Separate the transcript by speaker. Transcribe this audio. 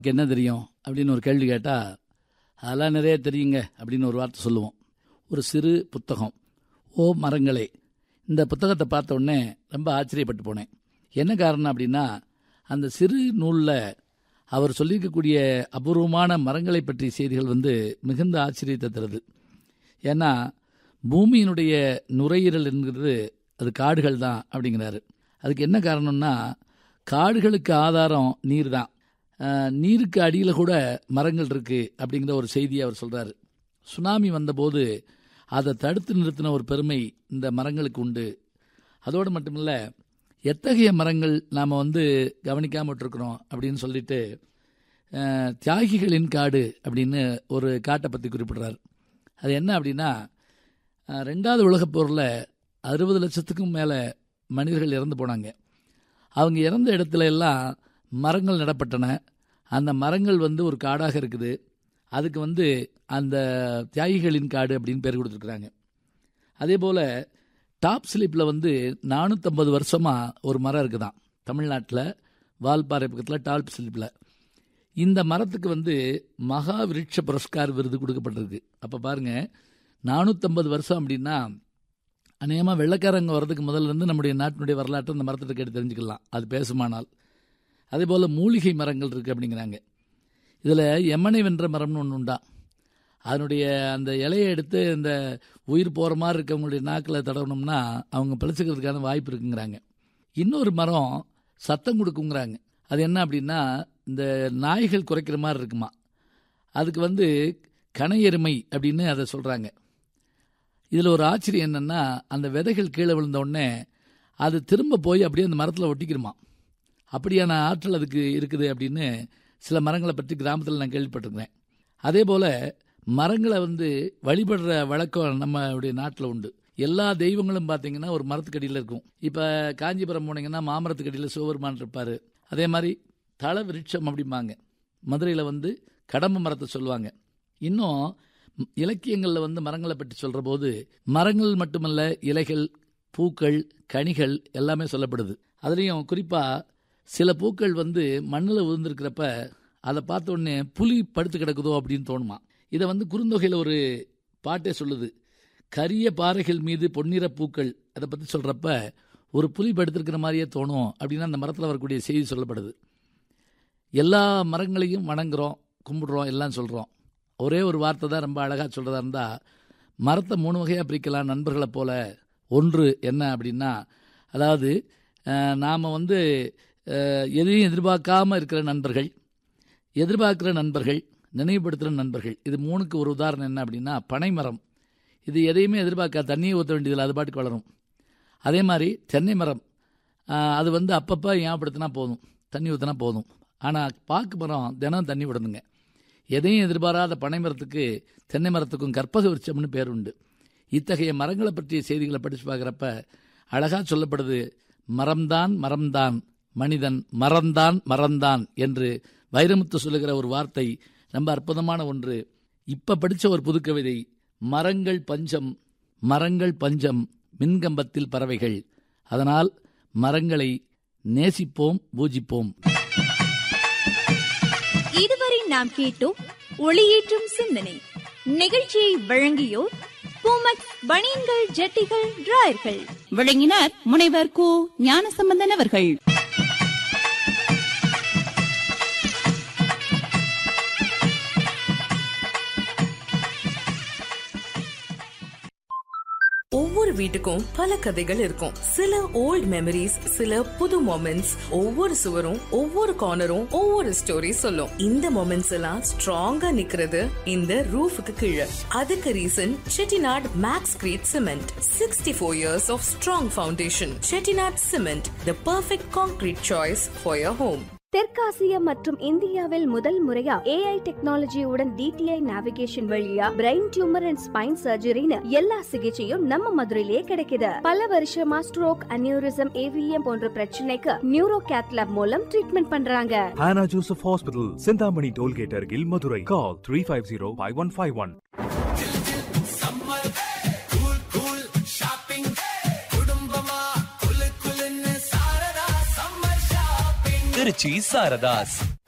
Speaker 1: எனக்கு என்ன தெரியும் அப்படின்னு ஒரு கேள்வி கேட்டால் அதெல்லாம் நிறைய தெரியுங்க அப்படின்னு ஒரு வார்த்தை சொல்லுவோம் ஒரு சிறு புத்தகம் ஓ மரங்களே இந்த புத்தகத்தை பார்த்த உடனே ரொம்ப ஆச்சரியப்பட்டு போனேன் என்ன காரணம் அப்படின்னா அந்த சிறு நூலில் அவர் சொல்லியிருக்கக்கூடிய அபூர்வமான மரங்களை பற்றிய செய்திகள் வந்து மிகுந்த ஆச்சரியத்தை தருது ஏன்னா பூமியினுடைய நுரையீரல் என்கிறது அது காடுகள் தான் அப்படிங்கிறாரு அதுக்கு என்ன காரணம்னா காடுகளுக்கு ஆதாரம் நீர் தான் அஹ், நீருக்கு அடியில் கூட மரங்கள் இருக்குது அப்படிங்கிற ஒரு செய்தியை அவர் சொல்கிறாரு சுனாமி வந்தபோது அதை தடுத்து நிறுத்தின ஒரு பெருமை இந்த மரங்களுக்கு உண்டு அதோடு மட்டுமில்ல எத்தகைய மரங்கள் நாம் வந்து கவனிக்காம விட்டுருக்குறோம் அப்படின்னு சொல்லிட்டு அஹ், தியாகிகளின் காடு அப்படின்னு ஒரு காட்டை பற்றி குறிப்பிடுறார் அது என்ன அப்படின்னா அஹ், ரெண்டாவது உலகப் போரில் அறுபது லட்சத்துக்கும் மேலே மனிதர்கள் இறந்து போனாங்க அவங்க இறந்த இடத்துல எல்லாம் மரங்கள் நடப்பட்டன அந்த மரங்கள் வந்து ஒரு காடாக இருக்குது அதுக்கு வந்து அந்த தியாகிகளின் காடு அப்படின்னு பேர் கொடுத்துருக்குறாங்க அதே போல் டாப் ஸ்லிப்பில் வந்து நானூற்றம்பது வருஷமாக ஒரு மரம் இருக்குதாம் தமிழ்நாட்டில் வால்பாறை பக்கத்தில் டாப் ஸ்லிப்பில் இந்த மரத்துக்கு வந்து மகா விருட்ச புரஸ்கார் விருது கொடுக்கப்பட்டிருக்கு அப்போ பாருங்கள் நானூற்றம்பது வருஷம் அப்படின்னா அநேகமாக வெள்ளக்காரங்க வர்றதுக்கு முதல்ல இருந்து நம்முடைய நாட்டினுடைய வரலாற்றை அந்த மரத்தை கேட்டு தெரிஞ்சுக்கலாம் அது பேசுமானால் அதே போல் மூலிகை மரங்கள் இருக்குது அப்படிங்கிறாங்க இதில் எமனை வென்ற மரம்னு ஒன்று உண்டா அதனுடைய அந்த இலையை எடுத்து இந்த உயிர் போகிற மாதிரி இருக்கவங்களுடைய நாக்கில் தடவணும்னா அவங்க பிழைச்சிக்கிறதுக்கான வாய்ப்பு இருக்குங்கிறாங்க இன்னொரு மரம் சத்தம் கொடுக்குங்கிறாங்க அது என்ன அப்படின்னா இந்த நாய்கள் குறைக்கிற மாதிரி இருக்குமா அதுக்கு வந்து கனை எருமை அப்படின்னு அதை சொல்கிறாங்க இதில் ஒரு ஆச்சரியம் என்னென்னா அந்த விதைகள் கீழே விழுந்த உடனே அது திரும்ப போய் அப்படியே அந்த மரத்தில் ஒட்டிக்கிருமா அப்படியான ஆற்றல் அதுக்கு இருக்குது அப்படின்னு சில மரங்களை பற்றி கிராமத்தில் நான் கேள்விப்பட்டிருக்கிறேன் அதே போல் மரங்களை வந்து வழிபடுற வழக்கம் நம்மளுடைய நாட்டில் உண்டு எல்லா தெய்வங்களும் பார்த்தீங்கன்னா ஒரு மரத்துக்கடியில் இருக்கும் இப்போ காஞ்சிபுரம் போனீங்கன்னா மாமரத்துக்கடியில் சிவபெருமான் இருப்பார் அதே மாதிரி தல விருட்சம் அப்படிம்பாங்க மதுரையில் வந்து கடம்பு மரத்தை சொல்லுவாங்க இன்னும் இலக்கியங்களில் வந்து மரங்களை பற்றி சொல்கிற போது மரங்கள் மட்டுமல்ல இலைகள் பூக்கள் கனிகள் எல்லாமே சொல்லப்படுது அதுலேயும் குறிப்பாக சில பூக்கள் வந்து மண்ணில் விழுந்திருக்கிறப்ப அதை பார்த்த உடனே புலி படுத்து கிடக்குதோ அப்படின்னு தோணுமா இதை வந்து குறுந்தொகையில் ஒரு பாட்டே சொல்லுது கரிய பாறைகள் மீது பொன்னிற பூக்கள் அதை பற்றி சொல்கிறப்ப ஒரு புலி படுத்திருக்கிற மாதிரியே தோணும் அப்படின்னு அந்த மரத்தில் வரக்கூடிய செய்தி சொல்லப்படுது எல்லா மரங்களையும் வணங்குறோம் கும்பிடுறோம் எல்லாம் சொல்கிறோம் ஒரே ஒரு வார்த்தை தான் ரொம்ப அழகாக சொல்கிறதா இருந்தால் மரத்தை மூணு வகையாக பிரிக்கலாம் நண்பர்களை போல ஒன்று என்ன அப்படின்னா அதாவது நாம் வந்து அஹ், எதையும் எதிர்பார்க்காம இருக்கிற நண்பர்கள் எதிர்பார்க்குற நண்பர்கள் நினைவுபடுத்துகிற நண்பர்கள் இது மூணுக்கு ஒரு உதாரணம் என்ன அப்படின்னா பனைமரம் இது எதையுமே எதிர்பார்க்க தண்ணியை ஊற்ற வேண்டியதில்லை அது பாட்டுக்கு வளரும் அதே மாதிரி தென்னை மரம் ஆஹ், அது வந்து அப்பப்போ ஞாபகப்படுத்தினா போதும் தண்ணி ஊற்றினா போதும் ஆனால் பாக்கு மரம் தினம் தண்ணி விடணுங்க எதையும் எதிர்பாராத பனை மரத்துக்கு தென்னை மரத்துக்கும் கற்பக விருட்சம்னு பேர் உண்டு இத்தகைய மரங்களை பற்றிய செய்திகளை படித்து பார்க்குறப்ப அழகாக சொல்லப்படுது மரம்தான் மரம்தான் மனிதன் மறந்தான் மறந்தான் என்று வைரமுத்து சொல்லுகிற ஒரு வார்த்தை ரொம்ப அற்புதமான ஒன்று இப்ப படிச்ச ஒரு புதுக்கவிதை மரங்கள் பஞ்சம் மரங்கள் பஞ்சம் மின்கம்பத்தில் பறவைகள் அதனால் மரங்களை நேசிப்போம் பூஜிப்போம்
Speaker 2: இதுவரை நாம் கேட்டோம் ஒளியேற்றும் சிந்தனை நிகழ்ச்சியை வழங்கியோர் பூமக் பனியன்கள் ஜட்டிகள் டிராயர்கள்
Speaker 3: விளங்கினார் முனைவர் கு ஞானசம்பந்தன் அவர்கள்
Speaker 4: ஒவ்வொரு வீட்டுக்கும் பல கதைகள் இருக்கும் சில ஓல்ட் மெமரிஸ் சில புது மொமெண்ட்ஸ் ஒவ்வொரு சுவரும் ஒவ்வொரு கார்னரும் ஒவ்வொரு ஸ்டோரி சொல்லும் இந்த மொமெண்ட்ஸ் எல்லாம் ஸ்ட்ராங்கா நிக்கிறது இந்த ரூஃபுக்கு கீழே அதுக்கு reason Chettinad Maxcrete cement sixty four years of strong foundation Chettinad cement the perfect concrete choice for your home
Speaker 5: தெற்காசியா மற்றும் இந்தியாவில் முதல் முறையா ஏஐ டெக்னாலஜியுடன் டிடிஐ நேவிகேஷன் வழியா பிரெயின் டியூமர் அண்ட் ஸ்பைன் சர்ஜரின்னு எல்லா சிகிச்சையும் நம்ம மதுரையிலேயே கிடைக்குது பல வருஷமா ஸ்ட்ரோக் அனியூரிசம் ஏவிஎம் போன்ற பிரச்சனைக்கு நியூரோ கேத்லாப் மூலம் ட்ரீட்மெண்ட் பண்றாங்க
Speaker 6: Hannah Joseph Hospital, Sindhamani Tollgate, Argil, Madurai. Call 350 5151.
Speaker 7: Trichy Saradhas